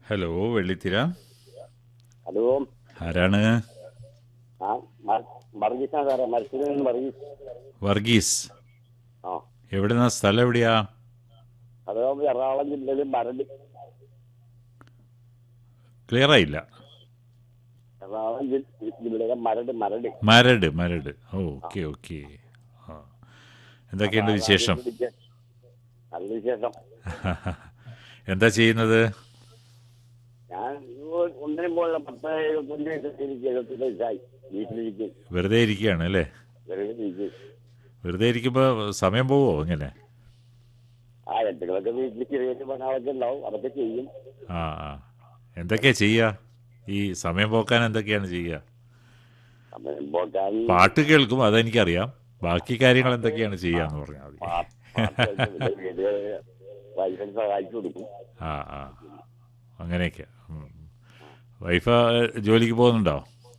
Hello വെള്ളിത്തിര hello ആരാണ് ആ വർഗീസാണ് സാറേ മത്സ്യത്തിൽ നിന്ന് വർഗീസ് വർഗീസ് ആ എവിടുന്ന സ്ഥലം എവിടെയാ അത് എറണാകുളം ജില്ലയിൽ മരട് ക്ലിയർ ആയില്ല എറണാകുളം ജി- ജില്ലയിലെ മരട് മരട് മരട് മരട് ഓ ഓക്കെ ഓക്കെ ആ എന്തൊക്കെയുണ്ട് വിശേഷം നല്ല വിശേഷം എന്താ ചെയ്യുന്നത് ഞാൻ ഒ- ഒന്നിനും പോലുള്ള പത്ത് എഴുപത്തഞ്ച് വയസ്സ് എനിക്ക് എഴുപത്തഞ്ച് വയസ്സായി വീട്ടിലിരിക്കും വെറുതെ ഇരിക്കുകയാണ് അല്ലേ വെറുതെ ഇരിക്കും വെറുതെ ഇരിക്കുമ്പോൾ സമയം പോവോ ഇങ്ങനെ ആ എന്തെങ്കിലുമൊക്കെ വീട്ടിൽ ചെറിയ ചെറിയ പണങ്ങളൊക്കെ ഉണ്ടാവും അതൊക്കെ ചെയ്യും ആ ആ എന്തൊക്കെയാ ചെയ്യുക ഈ സമയം പോക്കാൻ എന്തൊക്കെയാണ് ചെയ്യുക സമയം പോക്കാൻ പാട്ട് കേൾക്കും അതെനിക്കറിയാം ബാക്കി കാര്യങ്ങൾ എന്തൊക്കെയാണ് ചെയ്യാന്ന് പറഞ്ഞാൽ മതി പാ- പാട്ട് കേൾക്കും. വീട്ടില് വൈഫിനെ സഹായിച്ചു കൊടുക്കും ആ ആ അങ്ങനെയൊക്കെ ഉം. വൈഫ് ഏ, ജോലിക്ക് പോകുന്നുണ്ടോ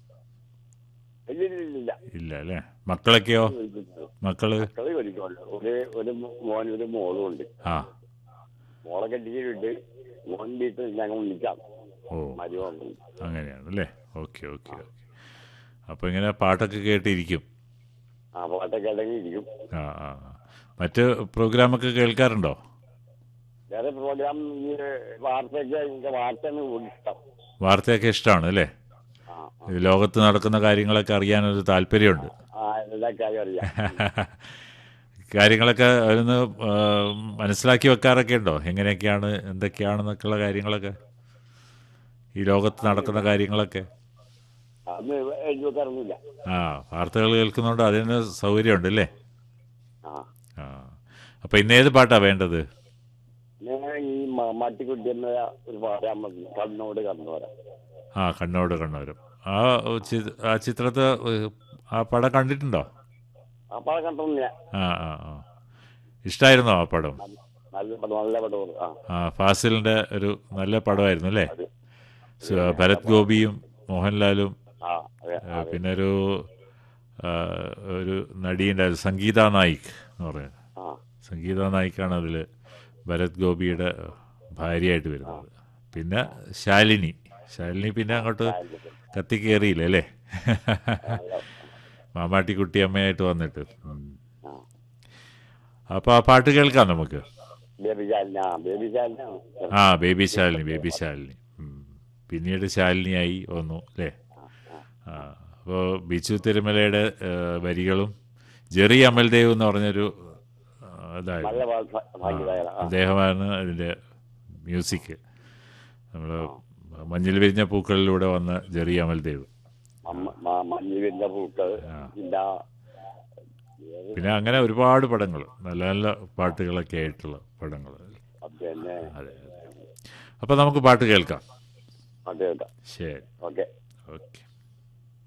ഇല്ല ഇല്ല ഇല്ല, ഇല്ല ഇല്ല അല്ലേ മക്കളൊക്കെയോ ജോലിക്ക് മക്കള് മക്കളെ പഠിക്കുമല്ലോ ഒരു ഒരു മോനും ഒരു മോളും ഉണ്ട് ആ മോളെ കെട്ടിയിട്ടുണ്ട് മോൻ വീട്ടിൽ ഞങ്ങൾ വിളിക്കാം ഓ മരുമോൻ അങ്ങനെയാണ് അല്ലേ ഓക്കെ ഓക്കെ ഓക്കെ അപ്പോൾ ഇങ്ങനെ പാട്ടൊക്കെ കേട്ടിരിക്കും ആ പാട്ടൊക്കെ ഇടങ്ങി ഇരിക്കും ആ ആ ആ. മറ്റ് പ്രോഗ്രാമൊക്കെ കേൾക്കാറുണ്ടോ വേറെ പ്രോഗ്രാം ഈ വാർത്തയൊക്കെ എനിക്ക് വാർത്തയാണ് കൂടുതൽ ഇഷ്ടം വാർത്തയൊക്കെ ഇഷ്ടമാണ് അല്ലേ ആ ആ. ഈ ലോകത്ത് നടക്കുന്ന കാര്യങ്ങളൊക്കെ അറിയാനൊരു താല്പര്യമുണ്ട് ആ എല്ലാ കാര്യം അറിയാം കാര്യങ്ങളൊക്കെ ഒന്ന് ആ, മനസ്സിലാക്കി വെക്കാറൊക്കെ ഉണ്ടോ എങ്ങനെയൊക്കെയാണ് എന്തൊക്കെയാണെന്നൊക്കെയുള്ള കാര്യങ്ങളൊക്കെ ഈ ലോകത്ത് നടക്കുന്ന കാര്യങ്ങളൊക്കെ അന്ന് എഴുതി വെക്കാറൊന്നുമില്ല ആ വാർത്തകൾ കേൾക്കുന്നതുകൊണ്ട് അതിന് സൗകര്യമുണ്ട് അല്ലേ ആ ആ അപ്പോൾ ഇന്ന് ഏത് പാട്ടാ വേണ്ടത് ഞാൻ ഈ മ- മാട്ടിക്കുട്ടി എന്ന ഒരു പാടാൻ കണ്ണോട് കണ്ണു വരാം ആ കണ്ണോട് കണ്ണൂരും ആ ചി- ആ ചിത്രത്തെ ഏഹ്, ആ പടം കണ്ടിട്ടുണ്ടോ ആ പടം കണ്ടിട്ടില്ല ആ ആ ആ ഇഷ്ടമായിരുന്നോ ആ പടം നല്ല പടം നല്ല പടം ആ ആ ഫാസിലിൻ്റെ ഒരു നല്ല പടമായിരുന്നു അല്ലേ അത് സ- ഭരത് ഗോപിയും മോഹൻലാലും ആ അതെ ആ, പിന്നെ ഒരു ആ, ഒരു നടിയുണ്ടായിരുന്നു സംഗീത നായിക് എന്ന് പറയുന്നത് ആ സംഗീത നായിക്കാണ് അതിൽ ഭരത് ഗോപിയുടെ ഭാര്യയായിട്ട് വരുന്നത് പിന്നെ ശാലിനി ശാലിനി പിന്നെ അങ്ങോട്ട് കത്തിക്കേറിയില്ല അല്ലേ മാമാട്ടിക്കുട്ടി അമ്മയായിട്ട് വന്നിട്ട് ഉം. ആ അപ്പോൾ ആ പാട്ട് കേൾക്കാം നമുക്ക് ബേബി ചാലിന ബേബി ചാലിന ആ ബേബി ശാലിനി ബേബി ശാലിനി ഉം. പിന്നീട് ശാലിനിയായി വന്നു അല്ലേ ആ അപ്പോൾ ബിച്ചു തിരുമലയുടെ ആ, വരികളും ജെറി അമൽദേവ് എന്ന് പറഞ്ഞൊരു ആ, ഇതായിരുന്നു നല്ല ഭാഗ്യതായ അദ്ദേഹമാണ് അതിൻ്റെ മ്യൂസിക് നമ്മൾ മഞ്ഞിൽ വിരിഞ്ഞ പൂക്കളിലൂടെ വന്ന ജെറി അമൽദേവ് മഞ്ഞിന്റെ പൂക്കൾ ഇല്ല പിന്നെ അങ്ങനെ ഒരുപാട് പടങ്ങൾ നല്ല നല്ല പാട്ടുകളൊക്കെ ആയിട്ടുള്ള പടങ്ങൾ പിന്നെ അതെ അതെ അപ്പോൾ നമുക്ക് പാട്ട് കേൾക്കാം ഓക്കെ ശരി ഓക്കെ ഓക്കെ